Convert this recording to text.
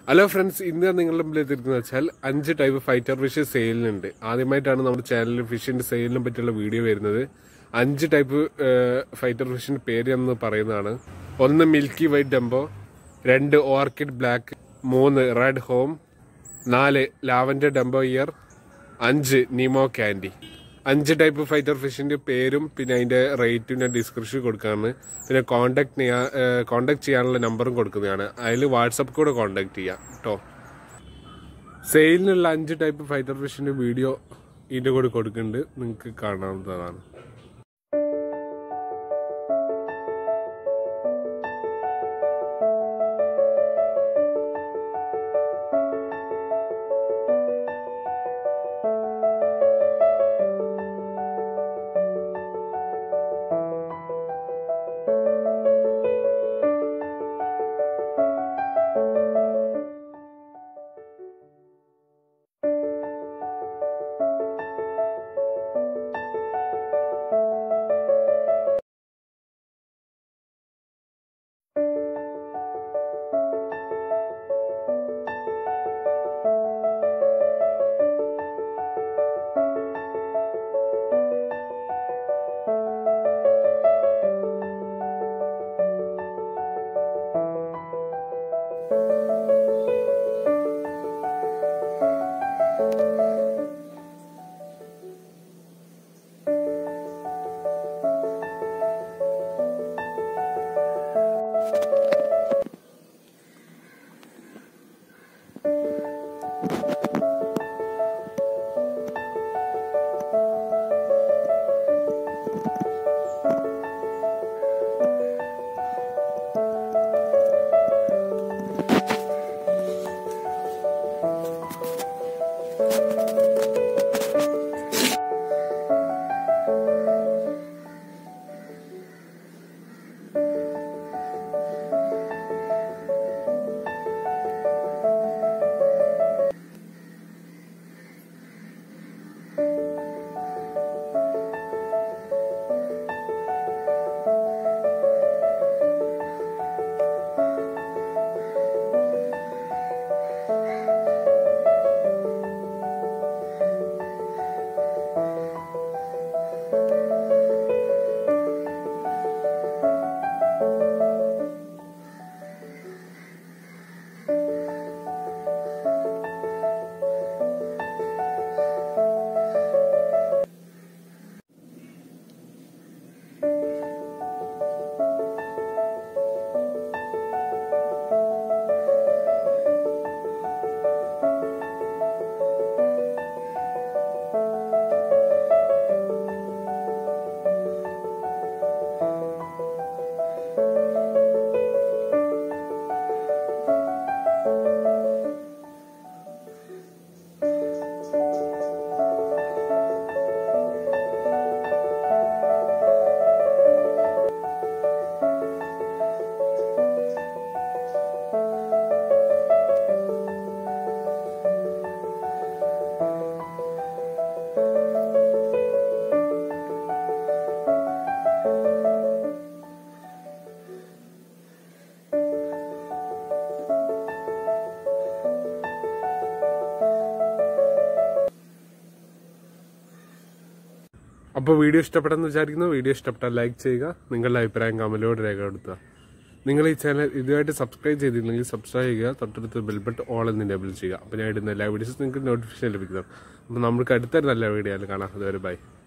hello friends ഇന്ന് ഞാൻ നിങ്ങളുടെ മുമ്പിൽ എത്തിയിരിക്കുന്നത് വെച്ചാൽ അഞ്ച് ടൈപ്പ് ഫൈറ്റർ ഫിഷ് സെയിലിനുണ്ട് ആദ്യമായിട്ടാണ് നമ്മുടെ ചാനലിൽ ഫിഷിന്റെ സെയിലിനെ പറ്റിയുള്ള വീഡിയോ വരുന്നത് അഞ്ച് ടൈപ്പ് ഫൈറ്റർ ഫിഷിന്റെ പേര് എന്ന് പറയുന്നതാണ് ഒന്ന് മിൽക്കി വൈറ്റ് ഡംബോ രണ്ട് ഓർക്കിഡ് ബ്ലാക്ക് മൂന്ന് റെഡ് ഹോം നാല് ലാവൻഡർ ഡംബോ ഇയർ അഞ്ച് നിമോ ക്യാൻഡി അഞ്ച് ടൈപ്പ് ഫൈറ്റർ ഫിഷിന്റെ പേരും പിന്നെ അതിന്റെ റേറ്റും ഞാൻ ഡിസ്ക്രിപ്ഷൻ കൊടുക്കാണ് പിന്നെ കോണ്ടാക്ട് ചെയ്യാ കോണ്ടാക്ട് ചെയ്യാനുള്ള നമ്പറും കൊടുക്കുന്നതാണ് അതിൽ വാട്സപ്പ് കൂടെ കോണ്ടാക്ട് ചെയ്യാം കേട്ടോ സെയിലിനുള്ള അഞ്ച് ടൈപ്പ് ഫൈറ്റർ ഫിഷിന്റെ വീഡിയോ ഇതിന്റെ കൂടെ കൊടുക്കുന്നുണ്ട് നിങ്ങൾക്ക് കാണാവുന്നതാണ് അപ്പോൾ വീഡിയോ ഇഷ്ടപ്പെട്ടെന്ന് വിചാരിക്കുന്നു വീഡിയോ ഇഷ്ടപ്പെട്ടാൽ ലൈക്ക് ചെയ്യുക നിങ്ങളുടെ അഭിപ്രായം കമന്റിലൂടെ രേഖപ്പെടുത്തുക നിങ്ങൾ ഈ ചാനൽ ഇതുമായിട്ട് സബ്സ്ക്രൈബ് ചെയ്തില്ലെങ്കിൽ സബ്സ്ക്രൈബ് ചെയ്യുക തൊട്ടടുത്ത് ബെൽബട്ട് ഓൾ എന്ന് എനേബിൾ ചെയ്യുക അപ്പോൾ ഞാൻ ഇടുന്ന എല്ലാ വീഡിയോസും നിങ്ങൾക്ക് നോട്ടിഫിക്കേഷൻ ലഭിക്കുന്നത് അപ്പോൾ നമുക്ക് അടുത്തൊരു നല്ല വീഡിയോ കാണാം അതുവരെ ബൈ